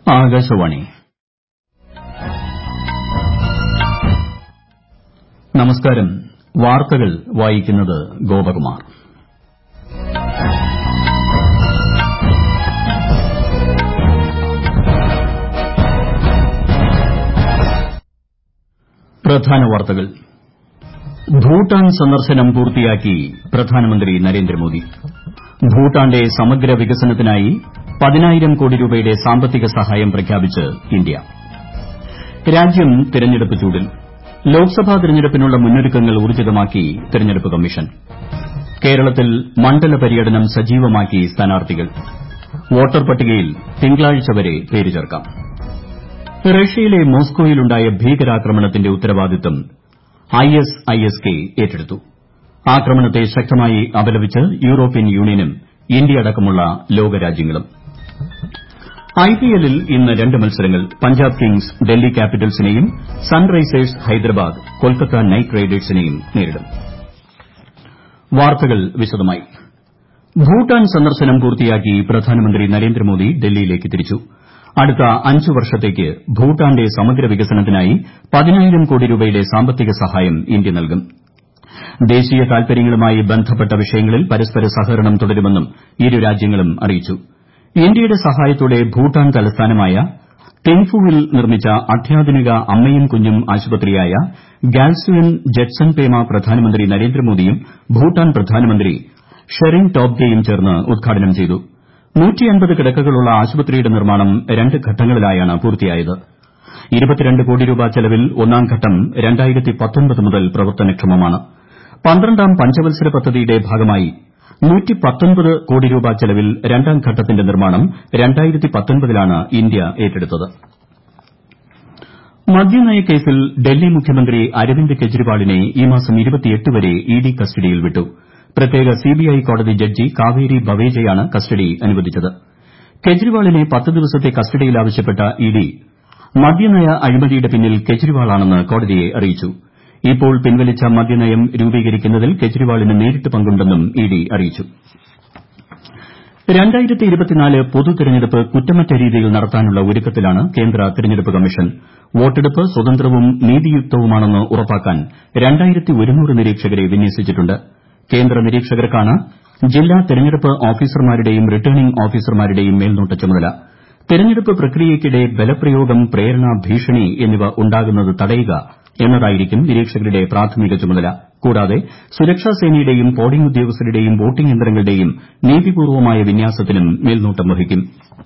ആകാശവാണി നമസ്കാരം വാർത്തകൾ വായിക്കുന്നത് ഗോപകുമാർ പ്രധാന വാർത്തകൾ ഭൂട്ടാൻ സന്ദർശനം പൂർത്തിയാക്കി പ്രധാനമന്ത്രി നരേന്ദ്രമോദി ഭൂട്ടാന്റെ സമഗ്ര വികസനത്തിനായി പതിനായിരം കോടി രൂപയുടെ സാമ്പത്തിക സഹായം പ്രഖ്യാപിച്ച് ഇന്ത്യ രാജ്യം തെരഞ്ഞെടുപ്പ് ചൂടിൽ ലോക്സഭാ തെരഞ്ഞെടുപ്പിനുള്ള മുന്നൊരുക്കങ്ങൾ ഊർജ്ജിതമാക്കി തെരഞ്ഞെടുപ്പ് കമ്മീഷൻ കേരളത്തിൽ മണ്ഡല പര്യടനം സജീവമാക്കി സ്ഥാനാർത്ഥികൾ വോട്ടർ പട്ടികയിൽ തിങ്കളാഴ്ച വരെ പേര് ചേർക്കാം റഷ്യയിലെ മോസ്കോയിലുണ്ടായ ഭീകരാക്രമണത്തിന്റെ ഉത്തരവാദിത്തം ഐഎസ്ഐഎസ് കെ ഏറ്റെടുത്തു ആക്രമണത്തെ ശക്തമായി അപലപിച്ച് യൂറോപ്യൻ യൂണിയനും ഇന്ത്യയടക്കമുള്ള ലോകരാജ്യങ്ങളും ഐപിഎല്ലിൽ ഇന്ന് രണ്ട് മത്സരങ്ങൾ പഞ്ചാബ് കിങ്സ് ഡൽഹി ക്യാപിറ്റൽസിനെയും സൺറൈസേഴ്സ് ഹൈദരാബാദ് കൊൽക്കത്ത നൈറ്റ് റൈഡേഴ്സിനെയും നേരിടും വാർത്തകൾ വിശദമായി ഭൂട്ടാൻ സന്ദർശനം പൂർത്തിയാക്കി പ്രധാനമന്ത്രി നരേന്ദ്രമോദി ഡൽഹിയിലേക്ക് തിരിച്ചു അടുത്ത അഞ്ച് വർഷത്തേക്ക് ഭൂട്ടാന്റെ സമഗ്ര വികസനത്തിനായി പതിനായിരം കോടി രൂപയുടെ സാമ്പത്തിക സഹായം ഇന്ത്യ നൽകും ദേശീയ താൽപര്യങ്ങളുമായി ബന്ധപ്പെട്ട വിഷയങ്ങളിൽ പരസ്പര സഹകരണം തുടരുമെന്നും ഇരു രാജ്യങ്ങളും അറിയിച്ചു ഇന്ത്യയുടെ സഹായത്തോടെ ഭൂട്ടാൻ തലസ്ഥാനമായ തിങ്ഫുവിൽ നിർമ്മിച്ച അത്യാധുനിക അമ്മയും കുഞ്ഞും ആശുപത്രിയായ ഗാൽസുൻ ജെട്സൻപേമ പ്രധാനമന്ത്രി നരേന്ദ്രമോദിയും ഭൂട്ടാൻ പ്രധാനമന്ത്രി ഷെറിംഗ് ടോബ്ഗെയും ചേർന്ന് ഉദ്ഘാടനം ചെയ്തു കിടക്കകളുള്ള ആശുപത്രിയുടെ നിർമ്മാണം രണ്ട് ഘട്ടങ്ങളിലായാണ് പൂർത്തിയായത് കോടി രൂപ ചെലവിൽ ഒന്നാം ഘട്ടം മുതൽ പ്രവർത്തനക്ഷമമാണ് പന്ത്രണ്ടാം പഞ്ചവത്സര പദ്ധതിയുടെ ഭാഗമായി കോടി രൂപ ചെലവിൽ രണ്ടാം ഘട്ടത്തിന്റെ നിർമ്മാണം ലാണ് ഇന്ത്യ ഏറ്റെടുത്തത് മദ്യനയക്കേസിൽ ഡൽഹി മുഖ്യമന്ത്രി അരവിന്ദ് കെജ്രിവാളിനെ ഈ മാസം വരെ ഇഡി കസ്റ്റഡിയിൽ വിട്ടു പ്രത്യേക സിബിഐ കോടതി ജഡ്ജി കാവേരി ബവേജയാണ് കസ്റ്റഡി അനുവദിച്ചത് കെജ്രിവാളിനെ പത്ത് ദിവസത്തെ കസ്റ്റഡിയിൽ ആവശ്യപ്പെട്ട ഇഡി മദ്യനയ അഴിമതിയുടെ പിന്നിൽ കെജ്രിവാളാണെന്ന് കോടതിയെ അറിയിച്ചു ഇപ്പോൾ പിൻവലിച്ച മദ്യനയം രൂപീകരിക്കുന്നതിൽ കെജ്രിവാളിന് നേരിട്ട് പങ്കുണ്ടെന്നും ഇഡി അറിയിച്ചു പൊതു തെരഞ്ഞെടുപ്പ് കുറ്റമറ്റ രീതിയിൽ നടത്താനുള്ള ഒരുക്കത്തിലാണ് കേന്ദ്ര തെരഞ്ഞെടുപ്പ് കമ്മീഷൻ വോട്ടെടുപ്പ് സ്വതന്ത്രവും നീതിയുക്തവുമാണെന്ന് ഉറപ്പാക്കാൻ നിരീക്ഷകരെ വിന്യസിച്ചിട്ടുണ്ട് കേന്ദ്ര നിരീക്ഷകർക്കാണ് ജില്ലാ തെരഞ്ഞെടുപ്പ് ഓഫീസർമാരുടെയും റിട്ടേണിംഗ് ഓഫീസർമാരുടെയും മേൽനോട്ട ചുമതല തെരഞ്ഞെടുപ്പ് പ്രക്രിയയ്ക്കിടെ ബലപ്രയോഗം പ്രേരണ ഭീഷണി എന്നിവ ഉണ്ടാകുന്നത് തടയുക എന്നതായിരിക്കും നിരീക്ഷകരുടെ പ്രാഥമിക ചുമതല കൂടാതെ സുരക്ഷാ സേനയുടെയും പോളിംഗ് ഉദ്യോഗസ്ഥരുടെയും വോട്ടിംഗ് യന്ത്രങ്ങളുടെയും നീതിപൂർവമായ വിന്യാസത്തിനും മേൽനോട്ടം വഹിക്കും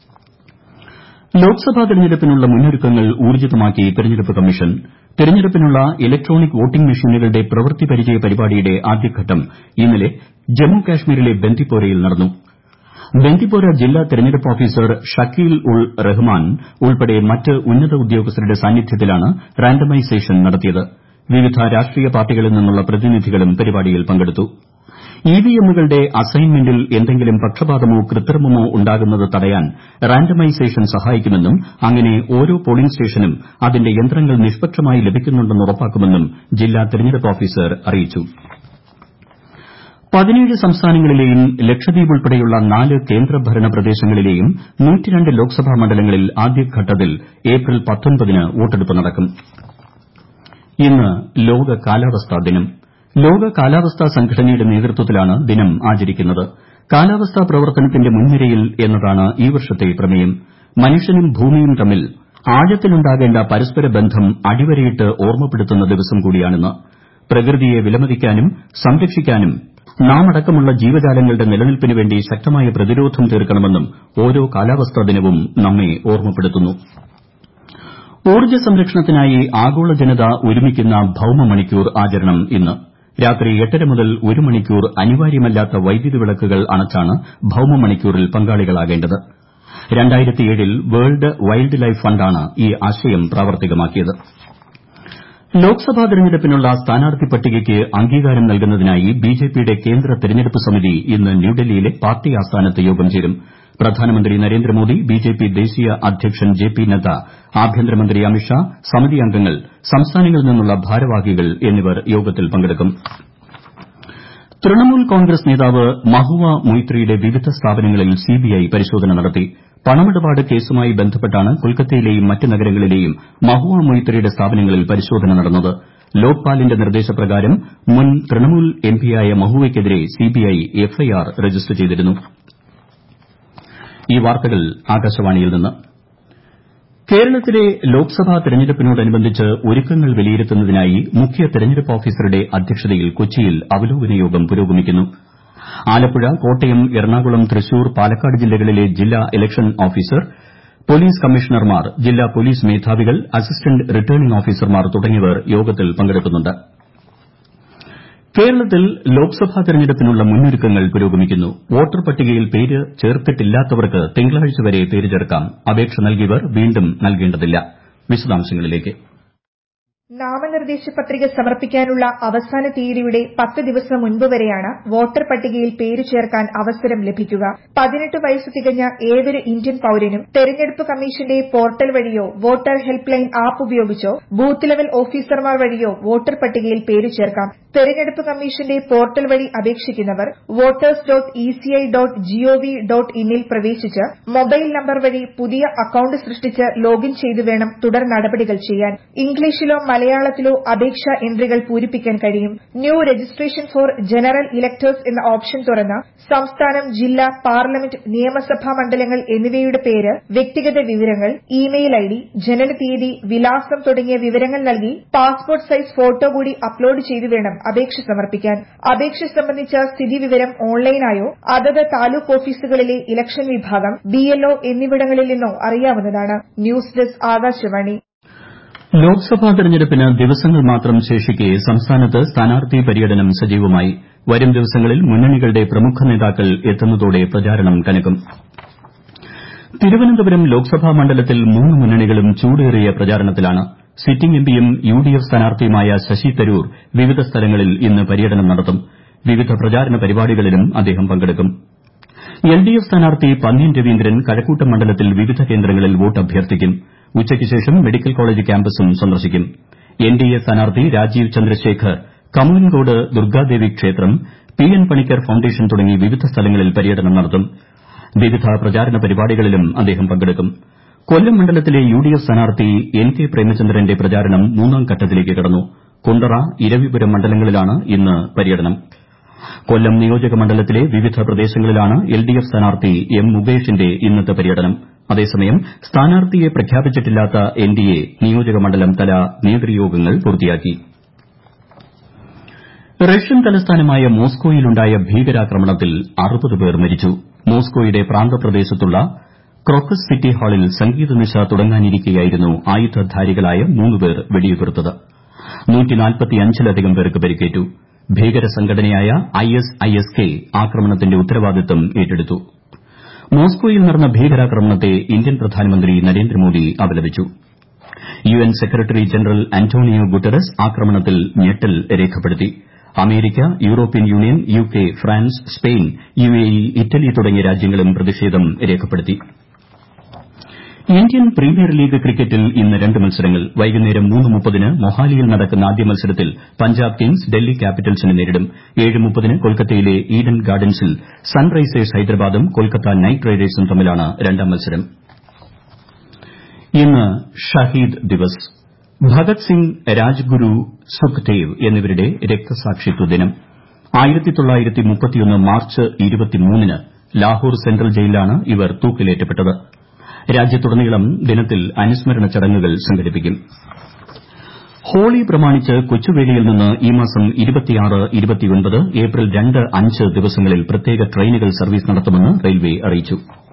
ലോക്സഭാ തെരഞ്ഞെടുപ്പിനുള്ള മുന്നൊരുക്കങ്ങൾ ഊർജ്ജിതമാക്കി തെരഞ്ഞെടുപ്പ് കമ്മീഷൻ തെരഞ്ഞെടുപ്പിനുള്ള ഇലക്ട്രോണിക് വോട്ടിംഗ് മെഷീനുകളുടെ പ്രവൃത്തി പരിചയ പരിപാടിയുടെ ആദ്യഘട്ടം ഇന്നലെ ജമ്മു കാശ്മീരിലെ ബന്ദിപ്പോരയിൽ നടന്നു ബന്ദിപ്പോര ജില്ലാ തെരഞ്ഞെടുപ്പ് ഓഫീസർ ഷക്കീൽ ഉൾ റഹ്മാൻ ഉൾപ്പെടെ മറ്റ് ഉന്നത ഉദ്യോഗസ്ഥരുടെ സാന്നിധ്യത്തിലാണ് റാൻഡമൈസേഷൻ നടത്തിയത് വിവിധ രാഷ്ട്രീയ പാർട്ടികളിൽ നിന്നുള്ള പ്രതിനിധികളും പരിപാടിയിൽ പങ്കെടുത്തു ഇവിഎമ്മുകളുടെ അസൈൻമെന്റിൽ എന്തെങ്കിലും പക്ഷപാതമോ കൃത്രിമമോ ഉണ്ടാകുന്നത് തടയാൻ റാൻഡമൈസേഷൻ സഹായിക്കുമെന്നും അങ്ങനെ ഓരോ പോളിംഗ് സ്റ്റേഷനും അതിന്റെ യന്ത്രങ്ങൾ നിഷ്പക്ഷമായി ലഭിക്കുന്നുണ്ടെന്ന് ഉറപ്പാക്കുമെന്നും ജില്ലാ തെരഞ്ഞെടുപ്പ് ഓഫീസർ അറിയിച്ചു പതിനേഴ് സംസ്ഥാനങ്ങളിലെയും ലക്ഷദ്വീപ് ഉൾപ്പെടെയുള്ള നാല് കേന്ദ്രഭരണ പ്രദേശങ്ങളിലെയും ലോക്സഭാ മണ്ഡലങ്ങളിൽ ആദ്യഘട്ടത്തിൽ ഏപ്രിൽ ന് വോട്ടെടുപ്പ് നടക്കും ഇന്ന് ലോക കാലാവസ്ഥാ ദിനം ലോക കാലാവസ്ഥാ സംഘടനയുടെ നേതൃത്വത്തിലാണ് ദിനം ആചരിക്കുന്നത് കാലാവസ്ഥാ പ്രവർത്തനത്തിന്റെ മുൻനിരയിൽ എന്നതാണ് ഈ വർഷത്തെ പ്രമേയം മനുഷ്യനും ഭൂമിയും തമ്മിൽ ആഴത്തിലുണ്ടാകേണ്ട പരസ്പര ബന്ധം അടിവരയിട്ട് ഓർമ്മപ്പെടുത്തുന്ന ദിവസം കൂടിയാണിന്ന് പ്രകൃതിയെ വിലമതിക്കാനും സംരക്ഷിക്കാനും നാമടക്കമുള്ള ജീവജാലങ്ങളുടെ നിലനിൽപ്പിന് വേണ്ടി ശക്തമായ പ്രതിരോധം തീർക്കണമെന്നും ഓരോ കാലാവസ്ഥാ ദിനവും നമ്മെ ഓർമ്മപ്പെടുത്തുന്നു ഊർജ്ജ സംരക്ഷണത്തിനായി ആഗോള ജനത ഒരുമിക്കുന്ന ഭൌമ മണിക്കൂർ ആചരണം ഇന്ന് രാത്രി എട്ടര മുതൽ ഒരു മണിക്കൂർ അനിവാര്യമല്ലാത്ത വൈദ്യുതി വിളക്കുകൾ അണച്ചാണ് ഭൌമ മണിക്കൂറിൽ പങ്കാളികളാകേണ്ടത് ൽ വേൾഡ് വൈൽഡ് ലൈഫ് ഫണ്ടാണ് ഈ ആശയം പ്രാവർത്തികമാക്കിയത് ലോക്സഭാ തെരഞ്ഞെടുപ്പിനുള്ള സ്ഥാനാർത്ഥി പട്ടികയ്ക്ക് അംഗീകാരം നൽകുന്നതിനായി ബിജെപിയുടെ കേന്ദ്ര തെരഞ്ഞെടുപ്പ് സമിതി ഇന്ന് ന്യൂഡൽഹിയിലെ പാർട്ടി ആസ്ഥാനത്ത് യോഗം ചേരും പ്രധാനമന്ത്രി നരേന്ദ്രമോദി ബിജെപി ദേശീയ അധ്യക്ഷൻ ജെ പി നദ്ദ ആഭ്യന്തരമന്ത്രി അമിത്ഷാ സമിതി അംഗങ്ങൾ സംസ്ഥാനങ്ങളിൽ നിന്നുള്ള ഭാരവാഹികൾ എന്നിവർ യോഗത്തിൽ പങ്കെടുക്കും തൃണമൂൽ കോൺഗ്രസ് നേതാവ് മഹുവ മൊയ്ത്രിയുടെ വിവിധ സ്ഥാപനങ്ങളിൽ സിബിഐ പരിശോധന നടത്തി പണമിടപാട് കേസുമായി ബന്ധപ്പെട്ടാണ് കൊൽക്കത്തയിലെയും മറ്റ് നഗരങ്ങളിലെയും മഹുവ മൊയ്ത്രിയുടെ സ്ഥാപനങ്ങളിൽ പരിശോധന നടന്നത് ലോക്പാലിന്റെ നിർദ്ദേശപ്രകാരം മുൻ തൃണമൂൽ എംപിയായ മഹുവയ്ക്കെതിരെ സിബിഐ എഫ്ഐആർ രജിസ്റ്റർ ചെയ്തിരുന്നു കേരളത്തിലെ ലോക്സഭാ തെരഞ്ഞെടുപ്പിനോടനുബന്ധിച്ച് ഒരുക്കങ്ങൾ വിലയിരുത്തുന്നതിനായി മുഖ്യ തെരഞ്ഞെടുപ്പ് ഓഫീസറുടെ അധ്യക്ഷതയിൽ കൊച്ചിയിൽ അവലോകന യോഗം പുരോഗമിക്കുന്നു ആലപ്പുഴ കോട്ടയം എറണാകുളം തൃശൂർ പാലക്കാട് ജില്ലകളിലെ ജില്ലാ ഇലക്ഷൻ ഓഫീസർ പോലീസ് കമ്മീഷണർമാർ ജില്ലാ പോലീസ് മേധാവികൾ അസിസ്റ്റന്റ് റിട്ടേണിംഗ് ഓഫീസർമാർ തുടങ്ങിയവർ യോഗത്തിൽ പങ്കെടുക്കുന്നുണ്ട് കേരളത്തിൽ ലോക്സഭാ തെരഞ്ഞെടുപ്പിനുള്ള മുന്നൊരുക്കങ്ങൾ പുരോഗമിക്കുന്നു വോട്ടർ പട്ടികയിൽ പേര് ചേർത്തിട്ടില്ലാത്തവർക്ക് തിങ്കളാഴ്ച വരെ പേര് ചേർക്കാം അപേക്ഷ നൽകിയവർ വീണ്ടും നൽകേണ്ടതില്ല വിശദാംശങ്ങളിലേക്ക് നാമനിർദ്ദേശ പത്രിക സമർപ്പിക്കാനുള്ള അവസാന തീയതിയുടെ പത്ത് ദിവസം മുൻപ് വരെയാണ് വോട്ടർ പട്ടികയിൽ പേര് ചേർക്കാൻ അവസരം ലഭിക്കുക പതിനെട്ട് വയസ്സ് തികഞ്ഞ ഏതൊരു ഇന്ത്യൻ പൌരനും തെരഞ്ഞെടുപ്പ് കമ്മീഷന്റെ പോർട്ടൽ വഴിയോ വോട്ടർ ഹെൽപ്പ് ലൈൻ ആപ്പ് ഉപയോഗിച്ചോ ബൂത്ത് ലെവൽ ഓഫീസർമാർ വഴിയോ വോട്ടർ പട്ടികയിൽ പേര് ചേർക്കാം തെരഞ്ഞെടുപ്പ് കമ്മീഷന്റെ പോർട്ടൽ വഴി അപേക്ഷിക്കുന്നവർ voters dot ECI dot G O V dot ഇന്നിൽ പ്രവേശിച്ച് മൊബൈൽ നമ്പർ വഴി പുതിയ അക്കൌണ്ട് സൃഷ്ടിച്ച് ലോഗിൻ ചെയ്തു വേണം തുടർ നടപടികൾ ചെയ്യാൻ ഇംഗ്ലീഷിലോ മലയാളത്തിലോ അപേക്ഷാ എൻട്രികൾ പൂരിപ്പിക്കാൻ കഴിയും new registration for general electors എന്ന ഓപ്ഷൻ തുറന്ന് സംസ്ഥാനം ജില്ല പാർലമെന്റ് നിയമസഭാ മണ്ഡലങ്ങൾ എന്നിവയുടെ പേര് വ്യക്തിഗത വിവരങ്ങൾ ഇമെയിൽ ഐഡി ജനനതീയതി വിലാസം തുടങ്ങിയ വിവരങ്ങൾ നൽകി പാസ്പോർട്ട് സൈസ് ഫോട്ടോ കൂടി അപ്ലോഡ് ചെയ്തു വേണം അപേക്ഷ സമർപ്പിക്കാൻ അപേക്ഷ സംബന്ധിച്ച സ്ഥിതിവിവരം ഓൺലൈനായോ അതത് താലൂക്ക് ഓഫീസുകളിലെ ഇലക്ഷൻ വിഭാഗം ബിഎൽഒ എന്നിവിടങ്ങളിൽ നിന്നോ അറിയാവുന്നതാണ് ന്യൂസ് ഡെസ്ക് ആകാശവാണി ലോക്സഭാ തെരഞ്ഞെടുപ്പിന് ദിവസങ്ങൾ മാത്രം ശേഷിക്കെ സംസ്ഥാനത്ത് സ്ഥാനാർത്ഥി പര്യടനം സജീവമായി വരും ദിവസങ്ങളിൽ മുന്നണികളുടെ പ്രമുഖ നേതാക്കൾ എത്തുന്നതോടെ പ്രചാരണം കനക്കും തിരുവനന്തപുരം ലോക്സഭാ മണ്ഡലത്തിൽ മൂന്ന് മുന്നണികളും ചൂടേറിയ പ്രചാരണത്തിലാണ് സിറ്റിംഗ് എംപിയും യുഡിഎഫ് സ്ഥാനാർത്ഥിയുമായ ശശി തരൂർ വിവിധ സ്ഥലങ്ങളിൽ ഇന്ന് പര്യടനം നടത്തും വിവിധ പ്രചാരണ പരിപാടികളിലും അദ്ദേഹം പങ്കെടുക്കും എൽഡിഎഫ് സ്ഥാനാർത്ഥി പന്ന്യൻ രവീന്ദ്രൻ കഴക്കൂട്ടം മണ്ഡലത്തിൽ വിവിധ കേന്ദ്രങ്ങളിൽ വോട്ട് അഭ്യർത്ഥിക്കും ഉച്ചയ്ക്ക് ശേഷം മെഡിക്കൽ കോളേജ് ക്യാമ്പസും സന്ദർശിക്കും എൻഡിഎ സ്ഥാനാർത്ഥി രാജീവ് ചന്ദ്രശേഖർ കമുകൻകോട് ദുർഗാദേവി ക്ഷേത്രം പി എൻ പണിക്കർ ഫൌണ്ടേഷൻ തുടങ്ങി വിവിധ സ്ഥലങ്ങളിൽ പര്യടനം നടത്തും വിവിധ പ്രചാരണ പരിപാടികളിലും അദ്ദേഹം പങ്കെടുക്കും കൊല്ലം മണ്ഡലത്തിലെ യുഡിഎഫ് സ്ഥാനാർത്ഥി എൻ കെ പ്രേമചന്ദ്രന്റെ പ്രചാരണം മൂന്നാം ഘട്ടത്തിലേക്ക് കടന്നു കുണ്ടറ ഇരവിപുരം മണ്ഡലങ്ങളിലാണ് ഇന്ന് പര്യടനം കൊല്ലം നിയോജക മണ്ഡലത്തിലെ വിവിധ പ്രദേശങ്ങളിലാണ് എൽഡിഎഫ് സ്ഥാനാർത്ഥി എം മുകേഷിന്റെ ഇന്നത്തെ പര്യടനം അതേസമയം സ്ഥാനാർത്ഥിയെ പ്രഖ്യാപിച്ചിട്ടില്ലാത്ത എൻഡിഎ നിയോജക മണ്ഡലം തല നേതൃയോഗങ്ങൾ പൂർത്തിയാക്കി റഷ്യൻ തലസ്ഥാനമായ മോസ്കോയിലുണ്ടായ ഭീകരാക്രമണത്തിൽ അറുപത് പേർ മരിച്ചു മോസ്കോയുടെ പ്രാന്തപ്രദേശത്തുള്ള ക്രോക്കസ് സിറ്റി ഹാളിൽ സംഗീത നിശ തുടങ്ങാനിരിക്കെയായിരുന്നു ആയുധധാരികളായ മൂന്ന് പേർ വെടിയുതിർത്തത് ലധികം പേർക്ക് പരിക്കേറ്റു ഭീകര സംഘടനയായ ഐഎസ്ഐഎസ്കെ ആക്രമണത്തിന്റെ ഉത്തരവാദിത്തം ഏറ്റെടുത്തു മോസ്കോയിൽ നടന്ന ഭീകരാക്രമണത്തെ ഇന്ത്യൻ പ്രധാനമന്ത്രി നരേന്ദ്രമോദി അപലപിച്ചു UN secretary general Antonio Guterres ആക്രമണത്തിൽ ഞെട്ടൽ രേഖപ്പെടുത്തി America European Union UK France Spain UAE Italy തുടങ്ങിയ രാജ്യങ്ങളും പ്രതിഷേധം രേഖപ്പെടുത്തി ഇന്ത്യൻ പ്രീമിയർ ലീഗ് ക്രിക്കറ്റിൽ ഇന്ന് രണ്ട് മത്സരങ്ങൾ വൈകുന്നേരം മൂന്ന് മുപ്പതിന് മൊഹാലിയിൽ നടക്കുന്ന ആദ്യ മത്സരത്തിൽ പഞ്ചാബ് കിങ്സ് ഡൽഹി ക്യാപിറ്റൽസിനെ നേരിടും ഏഴ് മുപ്പതിന് കൊൽക്കത്തയിലെ ഈഡൻ ഗാർഡൻസിൽ സൺറൈസേഴ്സ് ഹൈദരാബാദും കൊൽക്കത്ത നൈറ്റ് റൈഡേഴ്സും തമ്മിലാണ് രണ്ടാം മത്സരം ഇന്ന് ഷഹീദ് ദിവസ് ഭഗത് സിംഗ് രാജ്ഗുരു സുഖ്ദേവ് എന്നിവരുടെ രക്തസാക്ഷിത്വ ദിനം മാർച്ച് ന് ലാഹോർ സെൻട്രൽ ജയിലിലാണ് ഇവർ തൂക്കിലേറ്റപ്പെട്ടത് രാജ്യത്തുടനീളം ദിനത്തിൽ അനുസ്മരണ ചടങ്ങുകൾ സംഘടിപ്പിക്കും ഹോളി പ്രമാണിച്ച് കൊച്ചുവേളിയിൽ നിന്ന് ഈ മാസം ഏപ്രിൽ രണ്ട് അഞ്ച് ദിവസങ്ങളിൽ പ്രത്യേക ട്രെയിനുകൾ സർവീസ് നടത്തുമെന്ന് റെയിൽവേ അറിയിച്ചു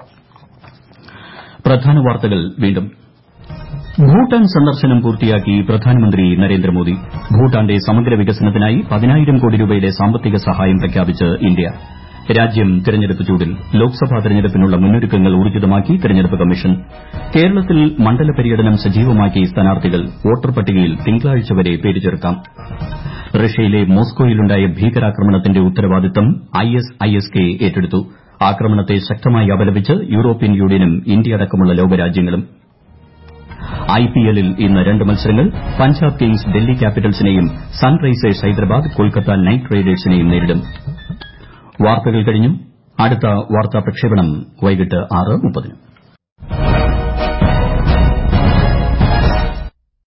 പ്രധാന വാർത്തകൾ വീണ്ടും ഭൂട്ടാൻ സന്ദർശനം പൂർത്തിയാക്കി പ്രധാനമന്ത്രി നരേന്ദ്രമോദി ഭൂട്ടാന്റെ സമഗ്ര വികസനത്തിനായി പതിനായിരം കോടി രൂപയുടെ സാമ്പത്തിക സഹായം പ്രഖ്യാപിച്ച് ഇന്ത്യ രാജ്യം തെരഞ്ഞെടുപ്പ് ചൂടിൽ ലോക്സഭാ തെരഞ്ഞെടുപ്പിനുള്ള മുന്നൊരുക്കങ്ങൾ ഊർജ്ജിതമാക്കി തെരഞ്ഞെടുപ്പ് കമ്മീഷൻ കേരളത്തിൽ മണ്ഡല പര്യടനം സജീവമാക്കി സ്ഥാനാർത്ഥികൾ വോട്ടർ പട്ടികയിൽ തിങ്കളാഴ്ച വരെ പേര് ചേർക്കാം റഷ്യയിലെ മോസ്കോയിലുണ്ടായ ഭീകരാക്രമണത്തിന്റെ ഉത്തരവാദിത്തം ഐഎസ്ഐഎസ്കെ ഏറ്റെടുത്തു ആക്രമണത്തെ ശക്തമായി അപലപിച്ച് യൂറോപ്യൻ യൂണിയനും ഇന്ത്യയടക്കമുള്ള ലോകരാജ്യങ്ങളും ഐപിഎല്ലിൽ ഇന്ന് രണ്ട് മത്സരങ്ങൾ പഞ്ചാബ് കിങ്സ് ഡൽഹി ക്യാപിറ്റൽസിനെയും സൺറൈസേഴ്സ് ഹൈദരാബാദ് കൊൽക്കത്ത നൈറ്റ് റൈഡേഴ്സിനെയും നേരിടും വാർത്തകൾ കഴിഞ്ഞു അടുത്ത വാർത്താ പ്രക്ഷേപണം വൈകിട്ട് ആറ് മുപ്പതിന്